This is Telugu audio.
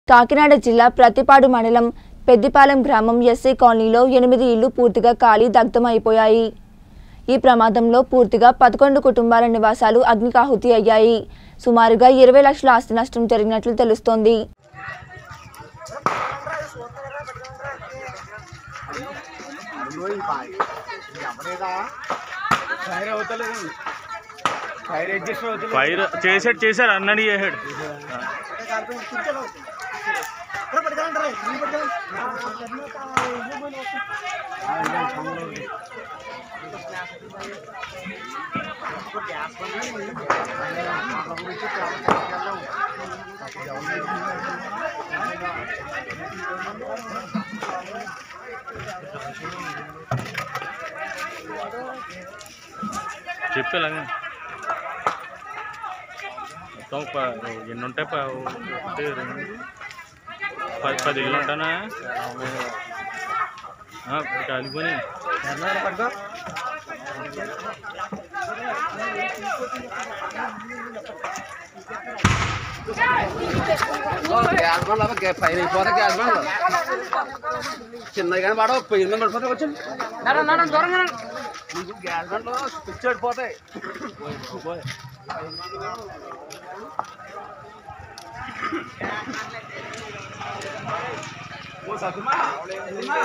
కాకినాడ జిల్లా ప్రతిపాడు మండలం పెద్దిపాలెం గ్రామం ఎస్సీ కాలనీలో ఎనిమిది ఇళ్లు పూర్తిగా కాలి దగ్ధమైపోయాయి ఈ ప్రమాదంలో పూర్తిగా పదకొండు కుటుంబాల నివాసాలు అగ్నికాహుతి అయ్యాయి సుమారుగా ఇరవై లక్షల ఆస్తి నష్టం జరిగినట్లు తెలుస్తోంది ఫైర్ అవుతలేదు ఫైర్ అడ్జస్ట్ అవుతలేదు ఫైర్ చేసాడు చేశాడు అన్నని చేసాడు చెప్పేలాగా మొత్తం ప- ఎన్ని ఉంటాయి ప- ఒకటి రెండు పది పది ఇళ్ళు ఉంటానా ఆ, ఇప్పుడు కాలిపోయి గ్యాస్ బండ్ లాగా ఫైర్ అయిపోతే గ్యాస్ బండ్ చిన్నది కానీ వాడు పొయ్యి మీద పడిపోతే వచ్చండి మీకు గ్యాస్ బండ్లో స్విచ్ పడిపోతాయి ఓ సతుమా సతుమా.